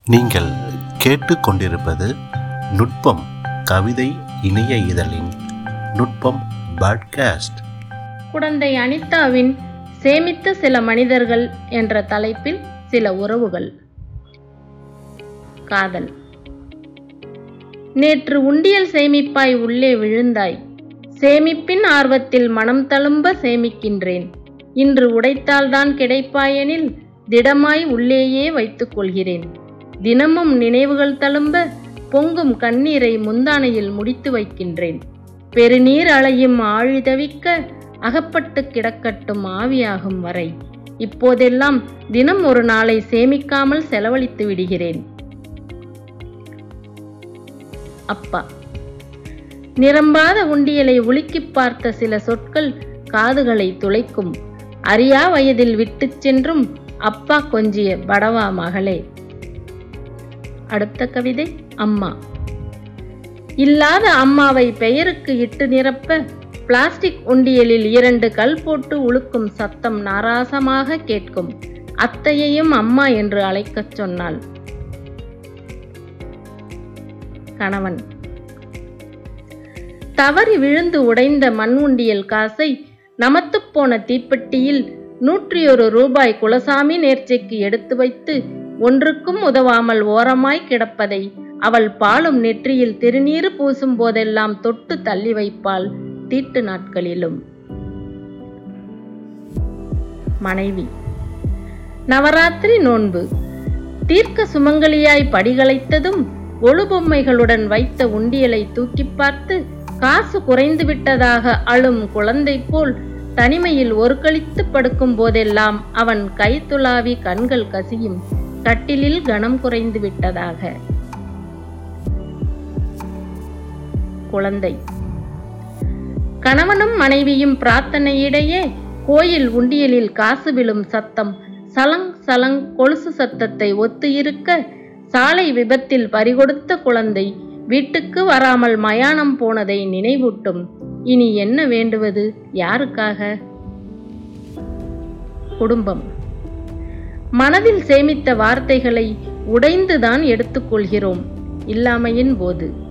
நீங்கள் கேட்டுக்கொண்டிருப்பது நுட்பம் கவிதை இணைய இதழின் நுட்பம் பாட்காஸ்ட் குடந்தை அனிதாவின் சேமித்த சில மனிதர்கள் என்ற தலைப்பில் சில உறவுகள் காதல் நேற்று உண்டியல் சேமிப்பாய் உள்ளே விழுந்தாய் சேமிப்பின் ஆர்வத்தில் மனம் தழும்ப சேமிக்கின்றேன் இன்று உடைத்தால்தான் கிடைப்பாயெனில் திடமாய் உள்ளேயே வைத்துக் கொள்கிறேன் தினமும் நினைவுகள் தழும்ப பொங்கும் கண்ணீரை முந்தானையில் முடித்து வைக்கின்றேன் பெருநீர் அலையும் ஆழிதவிக்க அகப்பட்டு கிடக்கட்டும் ஆவியாகும் வரை இப்போதெல்லாம் தினம் ஒரு நாளை சேமிக்காமல் செலவழித்து விடுகிறேன் அப்பா நிரம்பாத உண்டியலை உலுக்கிப் பார்த்த சில சொற்கள் காதுகளை துளைக்கும் அறியா வயதில் விட்டுச் சென்றும் அப்பா கொஞ்சிய படவா மகளே அடுத்த கவிதை அம்மா இல்லாத அம்மாவை பெயருக்கு இட்டு நிரப்ப பிளாஸ்டிக் உண்டியலில் இரண்டு கல் போட்டு உழுக்கும் சத்தம் நாராசமாக கேட்கும் அத்தையையும் அம்மா என்று அழைக்கச் சொன்னாள் கணவன் தவறி விழுந்து உடைந்த மண் உண்டியல் காசை நமத்துப் போன தீப்பெட்டியில் நூற்றியொரு ரூபாய் குலசாமி நேர்ச்சைக்கு எடுத்து வைத்து ஒன்றுக்கும் உதவாமல் ஓரமாய் கிடப்பதை அவள் பாலும் நெற்றியில் திருநீறு பூசும் போதெல்லாம் தொட்டு தள்ளி வைப்பாள் தீட்டு நாட்களிலும் மனைவி நவராத்திரி நோன்பு தீர்க்க சுமங்கலியாய் படிகளைத்ததும் ஒழுபொம்மைகளுடன் வைத்த உண்டியலை தூக்கி பார்த்து காசு குறைந்து விட்டதாக அழும் குழந்தை போல் தனிமையில் ஒரு கழித்து படுக்கும் போதெல்லாம் அவன் கை துளாவி கண்கள் கசியும் கட்டிலில் கனம் குறைந்து விட்டதாக குழந்தை கணவனும் மனைவியும் பிரார்த்தனையிடையே கோயில் உண்டியலில் காசு விழும் சத்தம் சலங் சலங் கொலுசு சத்தத்தை ஒத்து இருக்க சாலை விபத்தில் பறிகொடுத்த குழந்தை வீட்டுக்கு வராமல் மயானம் போனதை நினைவூட்டும் இனி என்ன வேண்டுவது யாருக்காக குடும்பம் மனதில் சேமித்த வார்த்தைகளை உடைந்துதான் எடுத்துக்கொள்கிறோம் இல்லாமையின் போது